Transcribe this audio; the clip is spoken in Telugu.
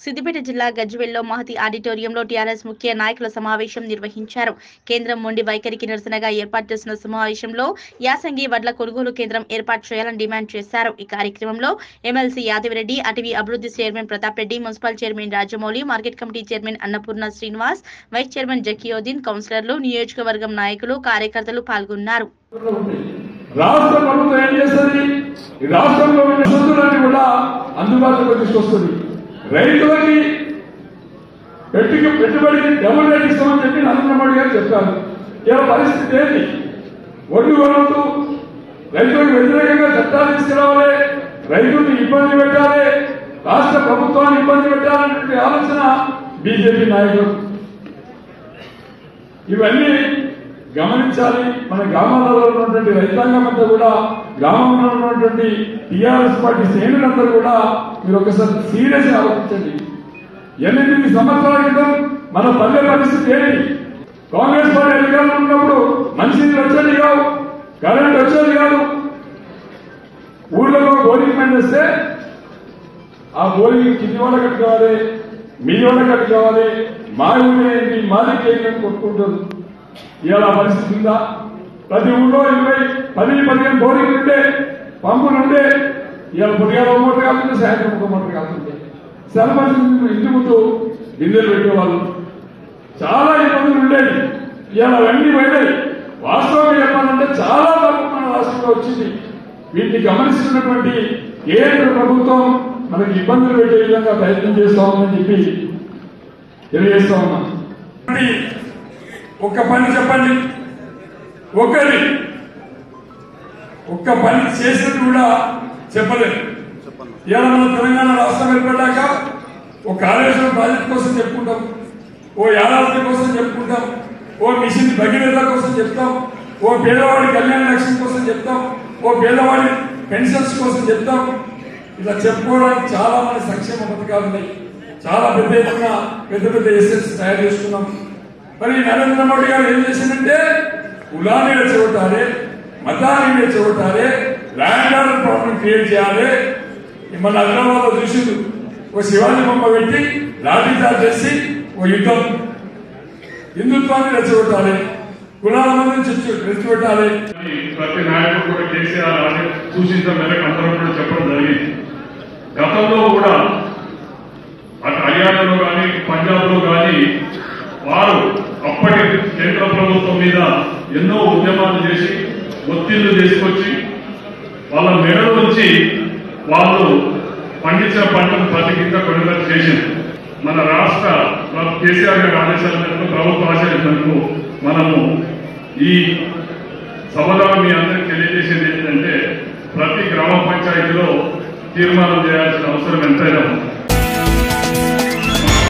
సిద్దిపేట జిల్లా గజ్వెల్లో మహతి ఆడిటోరియంలో టీఆర్ఎస్ ముఖ్య నాయకుల సమావేశం నిర్వహించారు కేంద్రం మొండి వైఖరికి నిరసనగా ఏర్పాటు చేసిన సమావేశంలో యాసంగి వడ్ల కొనుగోలు కేంద్రం ఏర్పాటు చేయాలని డిమాండ్ చేశారు ఈ కార్యక్రమంలో ఎమ్మెల్సీ యాదవిరెడ్డి అటవీ అభివృద్ధి chairman Pratap Reddy municipal chairman Rajamouli market committee chairman Annapurna Srinivas vice chairman Zakiuddin కౌన్సిలర్లు నియోజకవర్గం నాయకులు కార్యకర్తలు పాల్గొన్నారు రాష్ట్ర ప్రభుత్వం ఏం చేస్తుంది ఈ రాష్ట్రంలో ఉన్న వసతులన్నీ కూడా అందుబాటులోకి తీసుకొస్తుంది రైతులకి పెట్టుకు పెట్టుబడికి డబుల్ రేట్ ఇస్తామని చెప్పి నరేంద్ర మోడీ గారు చెప్పారు ఇలా పరిస్థితి ఏంటి ఒడ్డు కొనవద్దు రైతులకు వ్యతిరేకంగా చట్టాలు తీసుకురావాలి రైతుల్ని ఇబ్బంది పెట్టాలి రాష్ట్ర ప్రభుత్వాన్ని ఇబ్బంది పెట్టాలనే ఆలోచన బీజేపీ నాయకులు ఇవన్నీ గమనించాలి మన గ్రామాలలో ఉన్నటువంటి రైతాంగం అంతా కూడా గ్రామంలో ఉన్నటువంటి టీఆర్ఎస్ పార్టీ శ్రేణులందరూ కూడా మీరు ఒకసారి సీరియస్ ఆలోచించండి ఎనిమిది సంవత్సరాల క్రితం మన పల్లె పరిస్థితి ఏంటి కాంగ్రెస్ పార్టీ అధికారంలో ఉన్నప్పుడు మంచినీళ్ళు వచ్చేది కావు కరెంట్ వచ్చేది కాదు ఊళ్ళలో బోరింగ్ మ్యాన్ వస్తే ఆ బోరింగ్ కింది వాళ్ళ కట్టు కావాలి మీ వాళ్ళ కట్టు కావాలి మా ఊళ్ళో ఏంటి మాదికి ఏంటి అని కొట్టుకుంటారు ఇవాళ ఆ పరిస్థితి ఉందా ప్రతి ఊళ్ళో ఇరవై పది పదిహేను బోరింగ్ ఉంటే పంపులు ఉండే ఇవాళ పొడిగాల ఒక మోటార్ కాకుండా సాయంత్రం ఒక మోటార్ కాకుండా సర్పంచ్ ఇంటి ముందు బిందెలు పెట్టేవాళ్ళు చాలా ఇబ్బందులు ఉండేవి ఇవాళ అవన్నీ పోయినాయి వాస్తవంగా చెప్పాలంటే చాలా తక్కువ మన రాష్ట్రంలో వచ్చింది వీటిని గమనిస్తున్నటువంటి కేంద్ర ప్రభుత్వం మనకి ఇబ్బందులు పెట్టే విధంగా ప్రయత్నం చేస్తా ఉందని చెప్పి తెలియజేస్తా ఉన్నాం ఒక్క పని చెప్పండి ఒక్కరి ఒక్క పని చేసినట్టు కూడా చెప్పలేదు ఇవాళ మన తెలంగాణ రాష్ట్రం ఏర్పడ్డాక ఓ కాళేశ్వరం ప్రాజెక్ట్ కోసం చెప్పుకుంటాం ఓ యాదాద్రి కోసం చెప్పుకుంటాం ఓ మిషన్ భగీరథ కోసం చెప్తాం ఓ పేదవాడి కళ్యాణ లక్ష్యం కోసం చెప్తాం ఓ పేదవాడి పెన్షన్స్ కోసం చెప్తాం ఇలా చెప్పుకోవడానికి చాలా మంది సంక్షేమ పథకాలు ఉన్నాయి చాలా పెద్ద ఎత్తున పెద్ద పెద్ద ఎస్ఎస్ తయారు చేసుకున్నాం మరి నరేంద్ర మోడీ గారు ఏం చేసిందంటే కులాన్ని రెచ్చగొట్టాలి మతాన్ని రెచ్చగొట్టాలి ల్యాండ్ ఆర్డర్ ప్రాబ్లం క్రియేట్ చేయాలి మన హైదరాబాద్ లో చూసిండు ఓ శివాజీ బొమ్మ పెట్టి లాఠీ చార్జ్ చేసి ఓ యుద్ధం హిందుత్వాన్ని రెచ్చగొట్టాలి కులాల మంది రెచ్చగొట్టాలి ప్రతి నాయకుడు కూడా కేసీఆర్ అని సూచించడం మేరకు అందరూ కూడా చెప్పడం జరిగింది గతంలో కూడా అటు హర్యానాలో కానీ పంజాబ్ లో కానీ వారు అప్పటి కేంద్ర ప్రభుత్వం మీద ఎన్నో ఉద్యమాలు చేసి ఒత్తిళ్లు చేసుకొచ్చి వాళ్ళ మెడల నుంచి వాళ్ళు పండించిన పంటను ప్రతి కింద కొనుగోలు చేసింది మన రాష్ట్ర ప్ర- కేసీఆర్ గారి ఆదేశాల మేరకు ప్రభుత్వ ఆశయాల మేరకు మనము ఈ సభలో మీ అందరికి తెలియజేసేది ఏంటంటే ప్రతి గ్రామ పంచాయతీలో తీర్మానం చేయాల్సిన అవసరం ఎంతైనా ఉంది